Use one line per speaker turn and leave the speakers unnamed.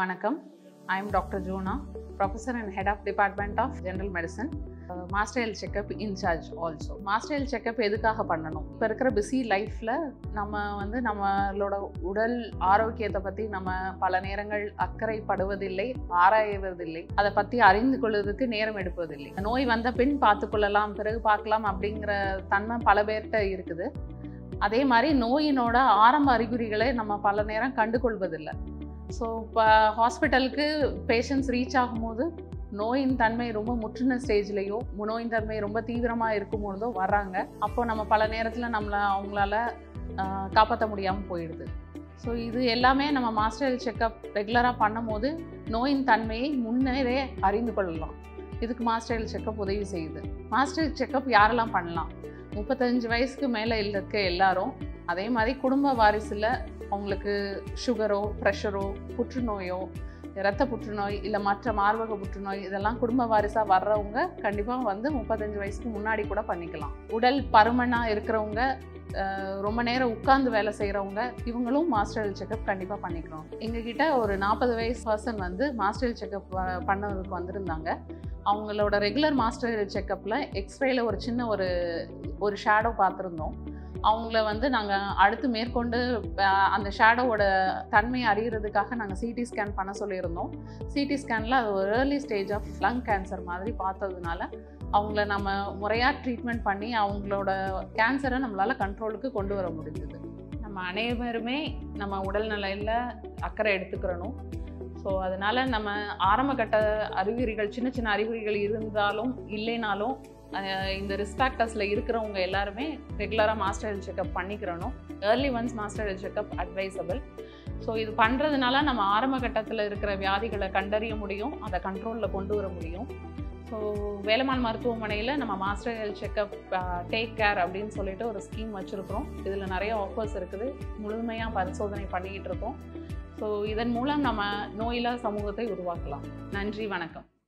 வணக்கம் I am doctor Jona professor and head of department of general medicine master health checkup incharge also master health checkup எதுக்காக பண்ணணும் இப்போ இருக்கிற busy லைஃப்பில் நம்ம வந்து நம்மளோட உடல் ஆரோக்கியத்தை பற்றி நம்ம பல நேரங்கள் அக்கறைப்படுவதில்லை ஆராய்வதில்லை அதை பற்றி அறிந்து கொள்வதற்கு நேரம் எடுப்பதில்லை நோய் வந்த பின் பார்த்துக்கொள்ளலாம் பிறகு பார்க்கலாம் அப்படிங்கிற தன்மை பல பேர்கிட்ட இருக்குது அதே மாதிரி நோயினோட ஆரம்ப அறிகுறிகளை நம்ம பல நேரம் கண்டுகொள்வதில்லை ஸோ இப்போ ஹாஸ்பிட்டலுக்கு பேஷண்ட்ஸ் ரீச் ஆகும்போது நோயின் தன்மை ரொம்ப முற்றின ஸ்டேஜ்லேயோ நோயின் தன்மை ரொம்ப தீவிரமாக இருக்கும்பொழுதோ வர்றாங்க அப்போ நம்ம பல நேரத்தில் நம்மளை அவங்களால ஆஹ், காப்பாற்ற முடியாமல் போயிடுது ஸோ இது எல்லாமே நம்ம மாஸ்டர் ஹெல்த் செக்கப் ரெகுலராக பண்ணும்போது நோயின் தன்மையை முன்னரே அறிந்து கொள்ளலாம் இதுக்கு மாஸ்டர் ஹெல்த் செக்கப் உதவி செய்யுது மாஸ்டர் ஹெல்த் செக்கப் யாரெல்லாம் பண்ணலாம் முப்பத்தஞ்சு வயசுக்கு மேலே இருக்க எல்லாரும் அதே மாதிரி குடும்ப வாரிசில் அவங்களுக்கு சுகரோ ப்ரெஷரோ புற்றுநோயோ இரத்த புற்றுநோய் இல்லை மற்ற மார்பக புற்றுநோய் இதெல்லாம் குடும்ப வாரிசாக வர்றவங்க கண்டிப்பாக வந்து முப்பத்தஞ்சு வயசுக்கு முன்னாடி கூட பண்ணிக்கலாம் உடல் பருமனாக இருக்கிறவங்க அஹ், ரொம்ப நேரம் உட்கார்ந்து வேலை செய்கிறவங்க இவங்களும் மாஸ்டர் ஹெல்த் செக்கப் கண்டிப்பாக பண்ணிக்கிறோம் எங்ககிட்ட ஒரு நாற்பது வயசு பர்சன் வந்து மாஸ்டர் ஹெல்த் செக்கப் பண்ணதுக்கு வந்திருந்தாங்க அவங்களோட ரெகுலர் மாஸ்டர் ஹெல்த் செக்கப்பில் எக்ஸ்ரேல ஒரு சின்ன ஒரு ஒரு ஷேடோ பார்த்துருந்தோம் அவங்கள வந்து நாங்கள் அடுத்து மேற்கொண்டு அஹ், அந்த ஷேடோவோட தன்மையை அறியறதுக்காக நாங்கள் சிடி ஸ்கேன் பண்ண சொல்லியிருந்தோம் சிடி ஸ்கேனில் அது ஒரு early stage of lung cancer மாதிரி பார்த்ததுனால அவங்கள நம்ம முறையாக ட்ரீட்மெண்ட் பண்ணி அவங்களோட கேன்சரை நம்மளால் கண்ட்ரோலுக்கு கொண்டு வர முடிஞ்சுது நம்ம அனைவருமே நம்ம உடல்நிலையில் அக்கறை எடுத்துக்கிறணும் ஸோ அதனால் நம்ம ஆரம்பகட்ட அறிகுறிகள் சின்ன சின்ன அறிகுறிகள் இருந்தாலும் இல்லைனாலும் அஹ், இந்த ரிஸ்க் ஃபேக்டர்ஸில் இருக்கிறவங்க எல்லாருமே ரெகுலராக மாஸ்டர் ஹெல்த் செக்கப் பண்ணிக்கிறணும் early once master health checkup advisable so இது பண்ணுறதுனால நம்ம ஆரம்ப கட்டத்தில் இருக்கிற வியாதிகளை கண்டறிய முடியும் அதை கண்ட்ரோலில் கொண்டு வர முடியும் ஸோ வேலம்மாள் மருத்துவமனையில் நம்ம master health checkup take care அப்படின்னு சொல்லிட்டு ஒரு ஸ்கீம் வச்சுருக்கிறோம் இதில் நிறைய ஆஃபர்ஸ் இருக்குது முழுமையாக பரிசோதனை பண்ணிக்கிட்டு இருக்கோம் ஸோ இதன் மூலம் நம்ம நோயில்லா சமூகத்தை உருவாக்கலாம் நன்றி வணக்கம்